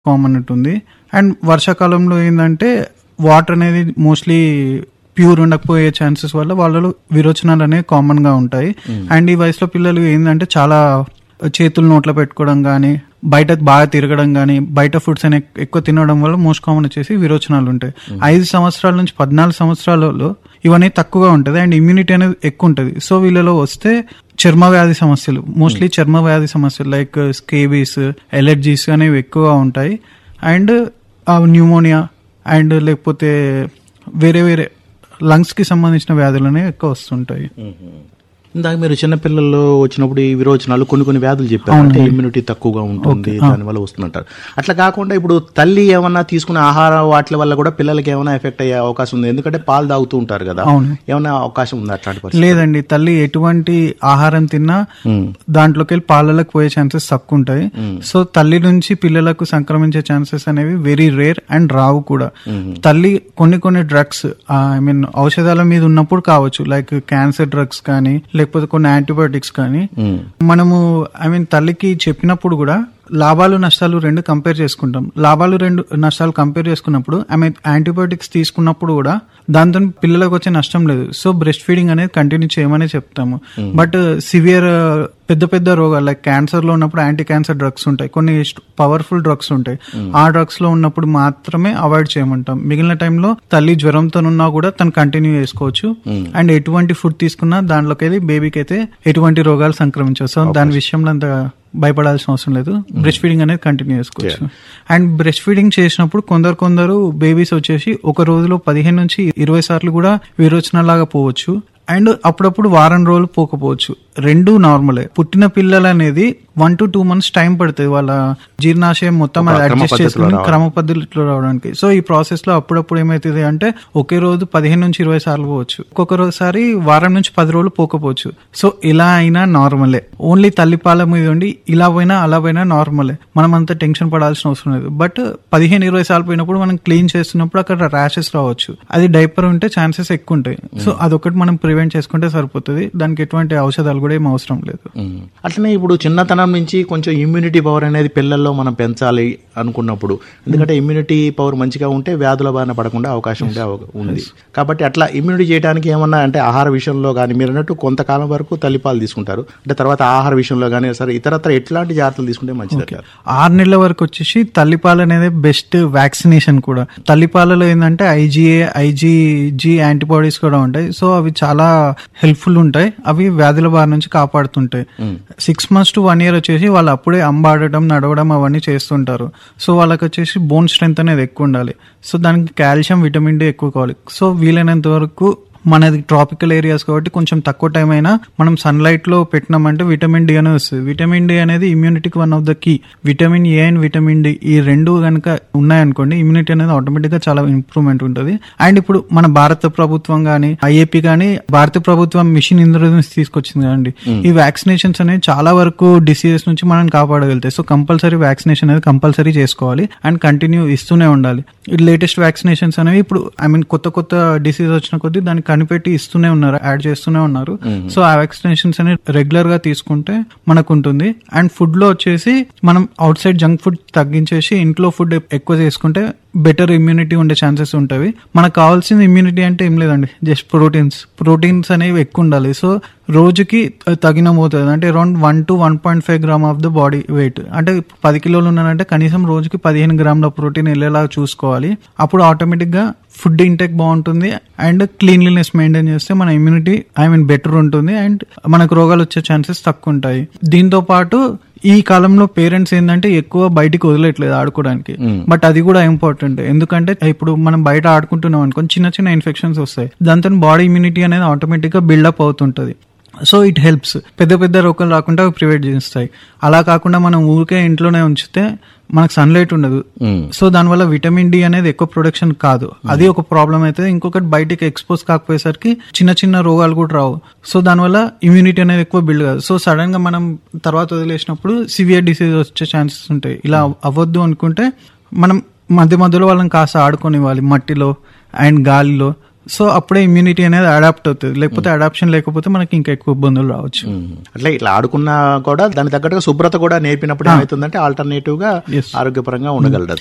Common ఉంటుంది and వర్షాకాలంలో ఏంటంటే వాటర్ అనేది మోస్ట్లీ ప్యూర్ ఉండకపోయే ఛాన్సెస్ వల్ల వాళ్ళలో విరోచనాలు అనేవి కామన్ గా ఉంటాయి అండ్ ఈ వయసులో పిల్లలు ఏంటంటే చాలా చేతులు నోట్లో పెట్టుకోవడం కానీ బయట బాగా తిరగడం కానీ బయట ఫుడ్స్ అని ఎక్కువ తినడం వల్ల మోస్ట్ కామన్ వచ్చేసి విరోచనాలు ఉంటాయి ఐదు సంవత్సరాల నుంచి పద్నాలుగు సంవత్సరాలలో ఇవన్నీ తక్కువగా ఉంటుంది అండ్ ఇమ్యూనిటీ అనేది ఎక్కువ ఉంటుంది సో వీళ్ళలో వస్తే చర్మ వ్యాధి సమస్యలు మోస్ట్లీ చర్మ వ్యాధి సమస్యలు లైక్ స్కేబీస్ ఎలర్జీస్ అనేవి ఎక్కువగా ఉంటాయి అండ్ న్యూమోనియా అండ్ లేకపోతే వేరే వేరే లంగ్స్ కి సంబంధించిన వ్యాధులు అనేవి ఎక్కువ వస్తుంటాయి ఇందాక మీరు చిన్నపిల్లల్లో వచ్చినప్పుడు ఈ విరోచనాలు కొన్ని కొన్ని వ్యాధులు చెప్పారు అంటే ఇమ్యూనిటీ తక్కువగా ఉంటుంది దానివల్ల వస్తుందంటారు అట్లా కాకుండా ఇప్పుడు తల్లి ఏమన్నా తీసుకునే ఆహార వాటి వల్ల కూడా పిల్లలకి ఏమైనా ఎఫెక్ట్ అయ్యే అవకాశం ఉంది ఎందుకంటే పాలు తాగుతూ ఉంటారు కదా అవును. ఏమైనా అవకాశం ఉంది అట్లాంటి పరిస్థితి లేదండి తల్లి ఎటువంటి ఆహారం తిన్నా దాంట్లోకి వెళ్ళి పాలలకు పోయే ఛాన్సెస్ తక్కువ ఉంటాయి సో తల్లి నుంచి పిల్లలకు సంక్రమించే ఛాన్సెస్ అనేవి వెరీ రేర్ అండ్ రావు కూడా తల్లి కొన్ని కొన్ని డ్రగ్స్ ఐ మీన్ ఔషధాల మీద ఉన్నప్పుడు కావచ్చు లైక్ క్యాన్సర్ డ్రగ్స్ కానీ లేకపోతే కొన్ని యాంటీబయోటిక్స్ కానీ మనము ఐ మీన్ తల్లికి చెప్పినప్పుడు కూడా లాభాలు నష్టాలు రెండు కంపేర్ చేసుకుంటాం లాభాలు రెండు నష్టాలు కంపేర్ చేసుకున్నప్పుడు ఆమె యాంటీబయోటిక్స్ తీసుకున్నప్పుడు కూడా దాంతో పిల్లలకు వచ్చే నష్టం లేదు సో బ్రెస్ట్ ఫీడింగ్ అనేది కంటిన్యూ చేయమని చెప్తాము బట్ సివియర్ పెద్ద పెద్ద రోగాలు లైక్ క్యాన్సర్ లో ఉన్నప్పుడు యాంటీ క్యాన్సర్ డ్రగ్స్ ఉంటాయి కొన్ని పవర్ఫుల్ డ్రగ్స్ ఉంటాయి ఆ డ్రగ్స్ లో ఉన్నప్పుడు మాత్రమే అవాయిడ్ చేయమంటాం మిగిలిన టైంలో తల్లి జ్వరంతో ఉన్నా కూడా తను కంటిన్యూ చేసుకోవచ్చు అండ్ ఎటువంటి ఫుడ్ తీసుకున్నా దాంట్లోకి వెళ్ళి బేబీకి అయితే ఎటువంటి రోగాలు సంక్రమించవు సో దాని విషయంలో అంత భయపడాల్సిన అవసరం లేదు బ్రెస్ట్ ఫీడింగ్ అనేది కంటిన్యూ చేసుకోవచ్చు అండ్ బ్రెస్ట్ ఫీడింగ్ చేసినప్పుడు కొందరు కొందరు బేబీస్ వచ్చేసి ఒక రోజులో పదిహేను నుంచి ఇరవై సార్లు కూడా విరోచన లాగా పోవచ్చు అండ్ అప్పుడప్పుడు వారం రోజులు పోకపోవచ్చు రెండు నార్మలే పుట్టిన పిల్లలు అనేది one to two months time పడుతుంది వాళ్ళ జీర్ణాశయం మొత్తం అది క్రమ అడ్జస్ట్ పద్ధతిలో చేసుకుని రావాలి. క్రమ పద్ధతిలో రావడానికి సో ఈ ప్రాసెస్ లో అప్పుడప్పుడు ఏమైతుంది అంటే ఒకే రోజు పదిహేను నుంచి ఇరవై సార్లు పోవచ్చు ఒక్కొక్కసారి వారం నుంచి పది రోజులు పోకపోవచ్చు సో ఇలా అయినా నార్మలే ఓన్లీ తల్లిపాల మీద ఉండి ఇలా పోయినా అలా పోయినా నార్మలే మనం అంత టెన్షన్ పడాల్సిన అవసరం లేదు బట్ పదిహేను ఇరవై సార్లు పోయినప్పుడు మనం క్లీన్ చేస్తున్నప్పుడు అక్కడ ర్యాషెస్ రావచ్చు అది డైపర్ ఉంటే ఛాన్సెస్ ఎక్కువ ఉంటాయి సో అదొకటి మనం ప్రివెంట్ చేసుకుంటే సరిపోతుంది దానికి ఎటువంటి ఔషధాలు కూడా ఏం అవసరం లేదు ఉమ్. అట్లనే ఇప్పుడు చిన్నతనం నుంచి కొంచెం ఇమ్యూనిటీ పవర్ అనేది పిల్లల్లో మనం పెంచాలి అనుకున్నప్పుడు ఎందుకంటే ఇమ్యూనిటీ పవర్ మంచిగా ఉంటే వ్యాధుల బారిన పడకుండా అవకాశం ఉండే అవ- ఉంది కాబట్టి అట్లా ఇమ్యూనిటీ చేయడానికి ఏమన్నా అంటే ఆహార విషయంలో కానీ మీరు అన్నట్టు కొంతకాలం వరకు తల్లిపాలు తీసుకుంటారు అంటే తర్వాత ఆహార విషయంలో కానీ సరే ఇతరత్ర ఎట్లాంటి జాగ్రత్తలు తీసుకుంటే మంచిది అంటారు ఆరు నెలల వరకు వచ్చేసి తల్లిపాలు అనేది బెస్ట్ వ్యాక్సినేషన్ కూడా తల్లిపాలలో ఏంటంటే ఐజీఏ ఐజీజీ యాంటీబాడీస్ కూడా ఉంటాయి సో అవి చాలా హెల్ప్ఫుల్ ఉంటాయి అవి వ్యాధుల బారి నుంచి కాపాడుతుంటాయి six months to one year వచ్చేసి వాళ్ళు అప్పుడే అంబాడటం నడవడం అవన్నీ చేస్తుంటారు సో వాళ్ళకి వచ్చేసి బోన్ స్ట్రెంత్ అనేది ఎక్కువ ఉండాలి సో దానికి కాల్షియం విటమిన్ డి ఎక్కువ కావాలి సో వీలైనంత వరకు మనది ట్రాపికల్ ఏరియాస్ కాబట్టి కొంచెం తక్కువ టైం అయినా మనం సన్లైట్ లో పెట్టినామంటే విటమిన్ డి అనేది వస్తుంది విటమిన్ డి అనేది ఇమ్యూనిటీకి one of the key vitamin A and vitamin D ఈ రెండు కనుక ఉన్నాయనుకోండి ఇమ్యూనిటీ అనేది ఆటోమేటిక్ గా చాలా ఇంప్రూవ్మెంట్ ఉంటుంది అండ్ ఇప్పుడు మన భారత ప్రభుత్వం కానీ ఐఏపీ కానీ భారత ప్రభుత్వం మిషన్ ఇంద్రధనుష్ తీసుకొచ్చింది కదండి ఈ వ్యాక్సినేషన్స్ అనేవి చాలా వరకు డిసీజెస్ నుంచి మనం కాపాడగలుగుతాయి సో కంపల్సరీ వ్యాక్సినేషన్ అనేది కంపల్సరీ చేసుకోవాలి అండ్ కంటిన్యూ ఇస్తూనే ఉండాలి ఈ లేటెస్ట్ వ్యాక్సినేషన్స్ అనేవి ఇప్పుడు ఐ మీన్ కొత్త కొత్త డిసీజ్ వచ్చిన కొద్దీ దాన్ని కనిపెట్టి ఇస్తూనే ఉన్నారు యాడ్ చేస్తూనే ఉన్నారు సో ఆ వ్యాక్సినేషన్స్ అనేవి రెగ్యులర్ గా తీసుకుంటే మనకు ఉంటుంది అండ్ ఫుడ్ లో వచ్చేసి మనం అవుట్ సైడ్ జంక్ ఫుడ్ తగ్గించేసి ఇంట్లో ఫుడ్ ఎక్కువ చేసుకుంటే బెటర్ ఇమ్యూనిటీ ఉండే ఛాన్సెస్ ఉంటాయి మనకు కావాల్సిన ఇమ్యూనిటీ అంటే ఏం లేదండి జస్ట్ ప్రోటీన్స్ ప్రోటీన్స్ అనేవి ఎక్కువ ఉండాలి సో రోజుకి తగిన మోతాదు అంటే around one to one point five gram of the body weight అంటే పది కిలోలు ఉన్నానంటే కనీసం రోజుకి పదిహేను గ్రాముల ప్రోటీన్ వెళ్ళేలా చూసుకోవాలి అప్పుడు ఆటోమేటిక్ గా ఫుడ్ ఇంటెక్ బాగుంటుంది అండ్ క్లీన్లీనెస్ మెయింటైన్ చేస్తే మన ఇమ్యూనిటీ ఐ మీన్ బెటర్ ఉంటుంది అండ్ మనకు రోగాలు వచ్చే ఛాన్సెస్ తక్కువ ఉంటాయి దీంతో పాటు ఈ కాలంలో పేరెంట్స్ ఏంటంటే ఎక్కువ బయటికి వదిలేట్లేదు ఆడుకోవడానికి బట్ అది కూడా ఇంపార్టెంట్ ఎందుకంటే ఇప్పుడు మనం బయట ఆడుకుంటున్నాం అనుకోని చిన్న చిన్న ఇన్ఫెక్షన్స్ వస్తాయి దాంతో బాడీ ఇమ్యూనిటీ అనేది ఆటోమేటిక్ గా బిల్డప్ అవుతుంటది సో ఇట్ హెల్ప్స్ పెద్ద పెద్ద రోగాలు రాకుండా అవి ప్రివెంట్ చేస్తాయి అలా కాకుండా మనం ఊరికే ఇంట్లోనే ఉంచితే మనకు సన్లైట్ ఉండదు సో దానివల్ల విటమిన్ డి అనేది ఎక్కువ ప్రొడక్షన్ కాదు అది ఒక ప్రాబ్లం అయితే ఇంకొకటి బయటికి ఎక్స్పోజ్ కాకపోయేసరికి చిన్న చిన్న రోగాలు కూడా రావు సో దానివల్ల ఇమ్యూనిటీ అనేది ఎక్కువ బిల్డ్ కాదు సో సడన్ గా మనం తర్వాత వదిలేసినప్పుడు సివియర్ డిసీజ్ వచ్చే ఛాన్సెస్ ఉంటాయి ఇలా అవ్వద్దు అనుకుంటే మనం మధ్య మధ్యలో వాళ్ళని కాస్త ఆడుకొనివ్వాలి మట్టిలో అండ్ గాలిలో సో అప్పుడే ఇమ్యూనిటీ అనేది అడాప్ట్ అవుతుంది లేకపోతే అడాప్షన్ లేకపోతే మనకి ఇంకా ఎక్కువ ఇబ్బందులు రావచ్చు అట్లా ఇట్లా ఆడుకున్నా కూడా దానికి తగ్గట్టుగా శుభ్రత కూడా నేర్పినప్పుడు ఏమవుతుందంటే ఆల్టర్నేటివ్ గా Yes. ఆరోగ్యపరంగా ఉండగలదు